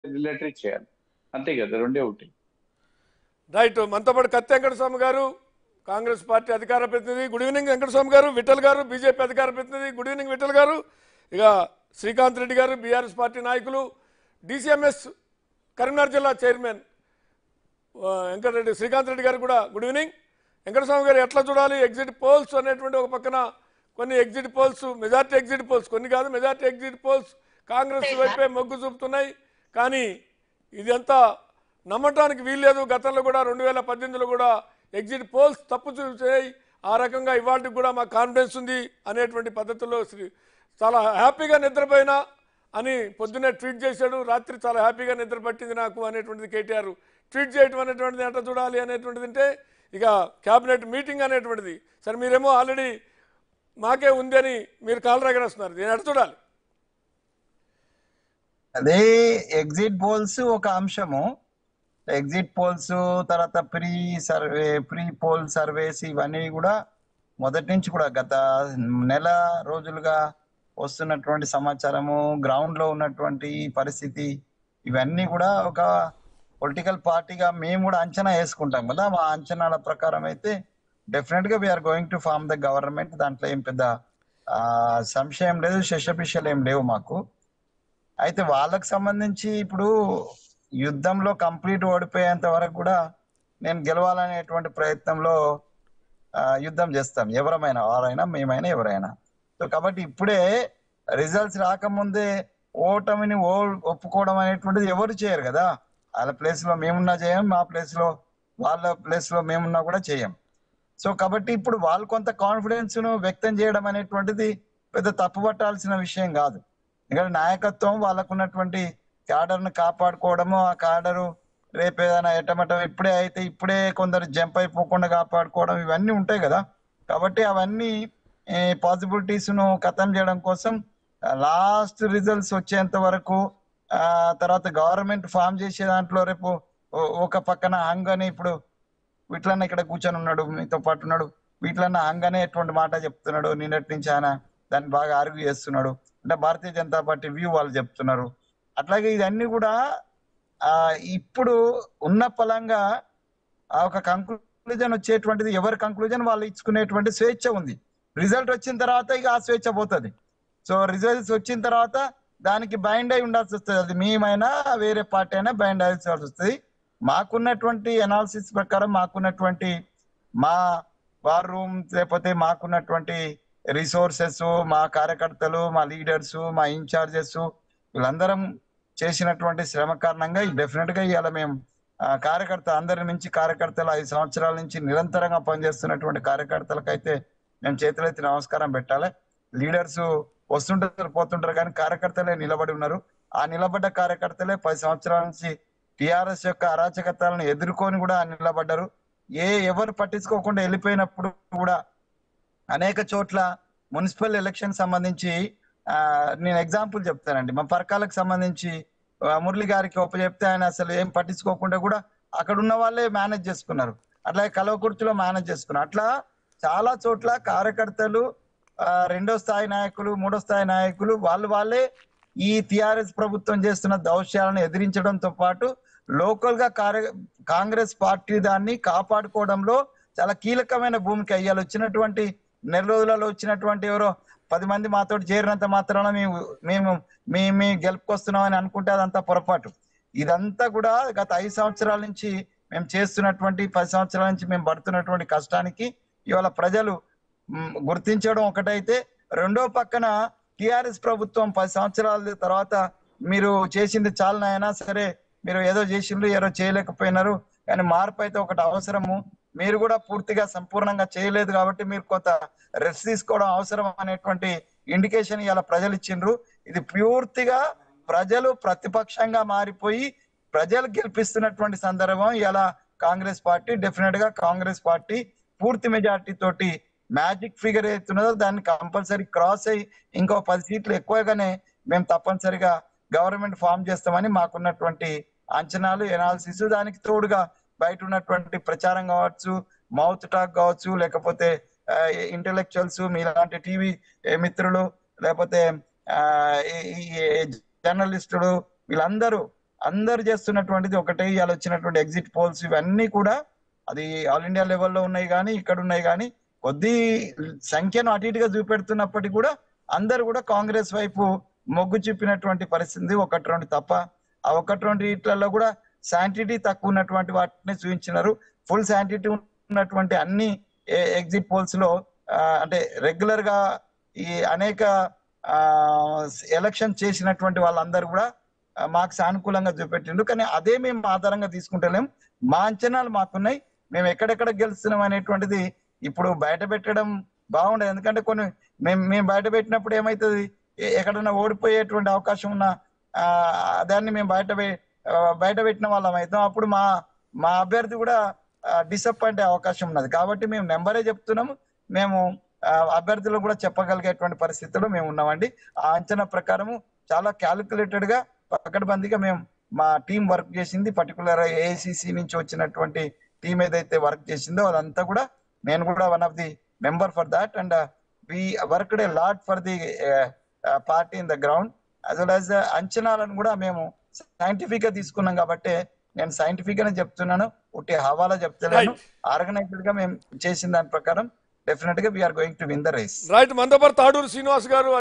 రిలేటరీ చేయాలి అంతే కదా రెండే ఒకటి రైట్ మనతో పాటు కత్తి వెంకటస్వామి గారు కాంగ్రెస్ పార్టీ అధికార ప్రతినిధి గుడ్ ఈవినింగ్ వెంకటస్వామి గారు విఠల్ గారు బీజేపీ అధికార ప్రతినిధి గుడ్ ఈవినింగ్ విఠల్ గారు ఇక శ్రీకాంత్ రెడ్డి గారు బీఆర్ఎస్ పార్టీ నాయకులు డిసిఎంఎస్ కరీంనగర్ జిల్లా చైర్మన్ ఆ, వెంకటరెడ్డి శ్రీకాంత్ రెడ్డి గారు కూడా గుడ్ ఈవినింగ్ వెంకటస్వామి గారు ఎట్లా చూడాలి ఎగ్జిట్ పోల్స్ అనేటువంటి ఒక పక్కన కొన్ని exit polls majority exit polls కొన్ని కాదు మెజార్టీ ఎగ్జిట్ పోల్స్ కాంగ్రెస్ వైపే మొగ్గు చూపుతున్నాయి కానీ ఇదంతా నమ్మటానికి వీల్లేదు గతంలో కూడా రెండు వేల పద్దెనిమిదిలో కూడా ఎగ్జిట్ పోల్స్ తప్పు చూసాయి ఆ రకంగా ఇవాళకి కూడా మాకు కాన్ఫిడెన్స్ ఉంది అనేటువంటి పద్ధతిలో శ్రీ చాలా హ్యాపీగా నిద్రపోయినా అని పొద్దున్నే ట్వీట్ చేశాడు రాత్రి చాలా హ్యాపీగా నిద్ర పట్టింది నాకు అనేటువంటిది కేటీఆర్ ట్వీట్ చేయడం అనేటువంటిది ఎట్లా చూడాలి అనేటువంటిది అంటే ఇక క్యాబినెట్ మీటింగ్ అనేటువంటిది సరే మీరేమో ఆల్రెడీ మాకే ఉంది అని మీరు కాలు రగరేస్తున్నారు దీన్ని ఎట్లా చూడాలి అదే ఎగ్జిట్ పోల్స్ ఒక అంశము ఎగ్జిట్ పోల్స్ తర్వాత pre survey pre poll surveys ఇవన్నీ కూడా మొదటి నుంచి కూడా గత నెల రోజులుగా వస్తున్నటువంటి సమాచారము గ్రౌండ్ లో ఉన్నటువంటి పరిస్థితి ఇవన్నీ కూడా ఒక పొలిటికల్ పార్టీగా మేము కూడా అంచనా వేసుకుంటాం కదా మా అంచనాల ప్రకారం అయితే డెఫినెట్ గా we are going to form the government దాంట్లో ఏం పెద్ద ఆ, సంశయం లేదు శశపిషలు ఏం లేవు మాకు అయితే వాళ్ళకి సంబంధించి ఇప్పుడు యుద్ధంలో కంప్లీట్ ఓడిపోయేంత వరకు కూడా నేను గెలవాలనేటువంటి ప్రయత్నంలో ఆ, యుద్ధం చేస్తాం ఎవరమైనా వారైనా మేమైనా ఎవరైనా సో కాబట్టి ఇప్పుడే రిజల్ట్స్ రాకముందే ఓటమిని ఓ ఒప్పుకోవడం అనేటువంటిది ఎవరు చేయరు కదా వాళ్ళ ప్లేస్ లో మేమున్నా చేయం మా ప్లేస్ లో వాళ్ళ ప్లేస్ లో మేమున్నా కూడా చేయం సో కాబట్టి ఇప్పుడు వాళ్ళు కొంత కాన్ఫిడెన్స్ ను వ్యక్తం చేయడం అనేటువంటిది పెద్ద తప్పు పట్టాల్సిన విషయం కాదు ఎందుకంటే నాయకత్వం వాళ్ళకు ఉన్నటువంటి క్యాడర్ ను కాపాడుకోవడము ఆ క్యాడరు రేపు ఏదైనా ఎటమటం ఇప్పుడే అయితే ఇప్పుడే కొందరు జంప్ అయిపోకుండా కాపాడుకోవడం ఇవన్నీ ఉంటాయి కదా కాబట్టి అవన్నీ పాసిబిలిటీస్ ను ఖతం చేయడం కోసం లాస్ట్ రిజల్ట్స్ వచ్చేంత వరకు ఆ తర్వాత గవర్నమెంట్ ఫామ్ చేసే దాంట్లో రేపు ఓ- ఒక పక్కన హంగ్ అని ఇప్పుడు వీటిలన్న ఇక్కడ కూర్చొని ఉన్నాడు మీతో పాటు ఉన్నాడు వీటిలన్న హంగ్ అనే ఎటువంటి మాట చెప్తున్నాడు నిన్నటి నుంచి ఆయన దాన్ని బాగా ఆర్గ్యూ చేస్తున్నాడు అంటే భారతీయ జనతా పార్టీ వ్యూ వాళ్ళు చెప్తున్నారు అట్లాగే ఇదన్నీ కూడా ఆ ఇప్పుడు ఉన్న పలంగా ఆ ఒక కంక్లూజన్ వచ్చేటువంటిది ఎవరి కంక్లూజన్ వాళ్ళు ఇచ్చుకునేటువంటి స్వేచ్ఛ ఉంది రిజల్ట్ వచ్చిన తర్వాత ఇక ఆ స్వేచ్ఛ పోతుంది సో రిజల్ట్స్ వచ్చిన తర్వాత దానికి బైండ్ అయి ఉండాల్సి వస్తుంది అది మేమైనా వేరే పార్టీ అయినా బైండ్ అయ్యాల్సి వస్తుంది మాకున్నటువంటి అనాలిసిస్ ప్రకారం మాకున్నటువంటి మా వార్ రూమ్ లేకపోతే మాకున్నటువంటి రిసోర్సెస్ మా కార్యకర్తలు మా లీడర్స్ మా ఇన్ఛార్జెస్ వీళ్ళందరం చేసినటువంటి శ్రమ కారణంగా డెఫినెట్ గా ఇవాళ మేము ఆ, కార్యకర్త అందరి నుంచి కార్యకర్తలు ఐదు సంవత్సరాల నుంచి నిరంతరంగా పనిచేస్తున్నటువంటి కార్యకర్తలకైతే మేము చేతులెత్తి నమస్కారం పెట్టాలి లీడర్స్ వస్తుంటారు పోతుంటారు కానీ కార్యకర్తలే నిలబడి ఉన్నారు ఆ నిలబడ్డ కార్యకర్తలే పది సంవత్సరాల నుంచి టిఆర్ఎస్ యొక్క అరాచకతాలను ఎదుర్కొని కూడా నిలబడ్డారు ఏ ఎవరు పట్టించుకోకుండా వెళ్ళిపోయినప్పుడు కూడా అనేక చోట్ల మున్సిపల్ ఎలక్షన్ సంబంధించి ఆ, నేను ఎగ్జాంపుల్ చెప్తానండి మా పరకాలకు సంబంధించి ఆ, మురళి గారికి చెప్తే ఆయన అసలు ఏం పట్టించుకోకుండా కూడా అక్కడ ఉన్న వాళ్ళే మేనేజ్ చేసుకున్నారు అట్లాగే కలవకుర్తిలో మేనేజ్ చేసుకున్నారు అట్లా చాలా చోట్ల కార్యకర్తలు ఆ, రెండో స్థాయి నాయకులు మూడో స్థాయి నాయకులు వాళ్ళు వాళ్ళే ఈ టిఆర్ఎస్ ప్రభుత్వం చేస్తున్న దౌత్యాలను ఎదిరించడంతో పాటు లోకల్ గా కార్య కాంగ్రెస్ పార్టీ దాన్ని కాపాడుకోవడంలో చాలా కీలకమైన భూమిక ఇవాళ వచ్చినటువంటి నెల రోజులలో వచ్చినటువంటి ఎవరో పది మంది మాతో చేరినంత మాత్రాన మేము మేము మీ మీ గెలుపుకొస్తున్నాం అని అనుకుంటే అదంతా పొరపాటు ఇదంతా కూడా గత ఐదు సంవత్సరాల నుంచి మేము చేస్తున్నటువంటి పది సంవత్సరాల నుంచి మేము పడుతున్నటువంటి కష్టానికి ఇవాళ ప్రజలు మ్, గుర్తించడం ఒకటైతే రెండో పక్కన టిఆర్ఎస్ ప్రభుత్వం పది సంవత్సరాల తర్వాత మీరు చేసింది చాలనైనా సరే మీరు ఏదో చేసిండ్రు ఏదో చేయలేకపోయినారు కానీ మార్పు అయితే ఒకటి అవసరము మీరు కూడా పూర్తిగా సంపూర్ణంగా చేయలేదు కాబట్టి మీరు కొంత రెస్ట్ తీసుకోవడం అవసరం అనేటువంటి ఇండికేషన్ ఇలా ప్రజలు ఇచ్చిండ్రు ఇది పూర్తిగా ప్రజలు ప్రతిపక్షంగా మారిపోయి ప్రజలు గెలిపిస్తున్నటువంటి సందర్భం ఇలా కాంగ్రెస్ పార్టీ డెఫినెట్ గా కాంగ్రెస్ పార్టీ పూర్తి మెజార్టీ తోటి మ్యాజిక్ ఫిగర్ అవుతున్నదో దాన్ని కంపల్సరీ క్రాస్ అయ్యి ఇంకో పది సీట్లు ఎక్కువగానే మేము తప్పనిసరిగా గవర్నమెంట్ ఫామ్ చేస్తామని మాకున్నటువంటి అంచనాలు ఎనాలిసిస్ దానికి తోడుగా బయట ఉన్నటువంటి ప్రచారం కావచ్చు మౌత్ టాక్ కావచ్చు లేకపోతే ఇంటలెక్చువల్స్ మీలాంటి టీవీ మిత్రులు లేకపోతే జర్నలిస్టులు వీళ్ళందరూ అందరు చేస్తున్నటువంటిది ఒకటే ఇవాళ వచ్చినటువంటి ఎగ్జిట్ పోల్స్ ఇవన్నీ కూడా అది ఆల్ ఇండియా లెవెల్లో ఉన్నాయి కానీ ఇక్కడ ఉన్నాయి కానీ కొద్ది సంఖ్యను అటు ఇటుగా చూపెడుతున్నప్పటికీ కూడా అందరు కూడా కాంగ్రెస్ వైపు మొగ్గు చూపినటువంటి పరిస్థితి ఒకటి రెండు తప్ప ఆ ఒకటి రెండు ఇట్లలో కూడా శాంటిటీ తక్కువ ఉన్నటువంటి వాటిని చూపించినారు ఫుల్ శాంటిటీ ఉన్నటువంటి అన్ని ఎగ్జిట్ పోల్స్ లో ఆ, అంటే రెగ్యులర్ గా ఈ అనేక ఎలక్షన్ చేసినటువంటి వాళ్ళందరూ కూడా ఆ, మాకు సానుకూలంగా చూపెట్టిండు కానీ అదే మేము ఆధారంగా తీసుకుంటలేం మా అంచనాలు మాకున్నాయి మేము ఎక్కడెక్కడ గెలుస్తున్నాం అనేటువంటిది ఇప్పుడు బయట పెట్టడం బాగుండదు ఎందుకంటే కొన్ని మేము మేము బయట పెట్టినప్పుడు ఏమవుతుంది ఎ- ఎక్కడైనా ఓడిపోయేటువంటి అవకాశం ఉన్న ఆ, దాన్ని మేము బయట పె- ఆ, బయట పెట్టిన వాళ్ళం అవుతాం అప్పుడు మా మా అభ్యర్థి కూడా డిసప్పాయింట్ అయ్యే అవకాశం ఉన్నది కాబట్టి మేము నెంబరే చెప్తున్నాము మేము ఆ, అభ్యర్థులు కూడా చెప్పగలిగేటువంటి పరిస్థితిలో మేము ఉన్నామండి ఆ అంచనా ప్రకారము చాలా క్యాలిక్యులేటెడ్ గా పకడ్బందీగా మేము మా టీం వర్క్ చేసింది పర్టికులర్ ఏఐసిసి నుంచి వచ్చినటువంటి టీం ఏదైతే వర్క్ చేసిందో అదంతా కూడా నేను కూడా one of the member for that and we worked a lot for the party in the ground as well as అంచనాలను కూడా మేము సైంటిఫిక్ గా తీసుకున్నాం కాబట్టి నేను సైంటిఫిక్ గానే చెప్తున్నాను ఒకటి హవాలా చెప్తున్నాను Right. ఆర్గనైజ్డ్ గా మేము చేసిన దాని ప్రకారం డెఫినెట్ గా we are going to win the race right మనతో పాటు తాడూరు శ్రీనివాస్ గారు